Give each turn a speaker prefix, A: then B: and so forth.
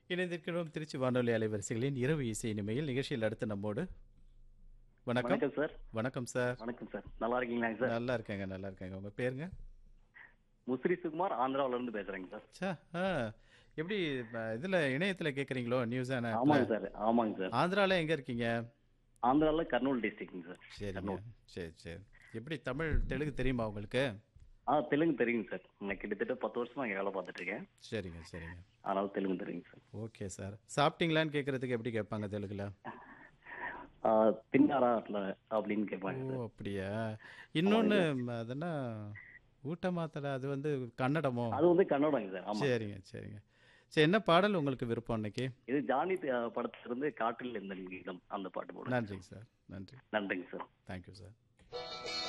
A: இணைந்திருக்கிறோம் திருச்சி வானொலி அலைவரிசைகளின் இரவு இசை இனிமையில் நிகழ்ச்சியில் அடுத்து நம்மோடு வணக்கம்
B: வணக்கம் சார்
A: வணக்கம் சார்
B: வணக்கம் சார் நல்லா இருக்கீங்களாங்க சார்
A: நல்லா இருக்கேங்க நல்லா இருக்கேங்க உங்க பேருங்க
B: முசிறி சுகுமார் ஆந்திராவுல இருந்து பேசுறேங்க சார்
A: சா ஆ எப்படி ப- இதுல இணையத்துல கேக்குறீங்களோ நியூஸ்
B: ஆமாங்க சார் ஆமாங்க சார்
A: ஆந்திரால எங்க இருக்கீங்க
B: ஆந்திரால கர்னூல் டிஸ்ட்ரிக்ட்ங்க சார்
A: சரிங்க சரி சரி எப்படி தமிழ் தெலுங்கு தெரியுமா உங்களுக்கு
B: ஆ தெலுங்கு தெரியுங்க சார் நான் கிட்டத்தட்ட பத்து வருஷமா இங்க வேலை பார்த்துட்டு இருக்கேன்
A: சரிங்க சரிங்க
B: அதனால தெலுங்கு தெரியுங்க சார்
A: ஓகே சார் சாப்பிட்டீங்களான்னு கேட்கறதுக்கு எப்படி கேட்பாங்க தெலுங்குல
B: ஆ, தின்னாரா அட்ல அப்படின்னு கேட்பாங்க
A: ஓ
B: சார்
A: அப்படியா இன்னொன்னு அதென்னா ஊட்ட மாத்தல அது வந்து கன்னடமோ
B: அது வந்து கன்னடங்க சார் ஆமா
A: சரிங்க சரிங்க சரி என்ன பாடல் உங்களுக்கு விருப்பம் இன்னைக்கு
B: இது ஜானி தி- படத்துல இருந்து காற்றில் இருந்த கீதம் அந்த பாட்டு போடுங்க
A: நன்றிங்க சார் நன்றி
B: நன்றிங்க சார்
A: தேங்க்யூ சார்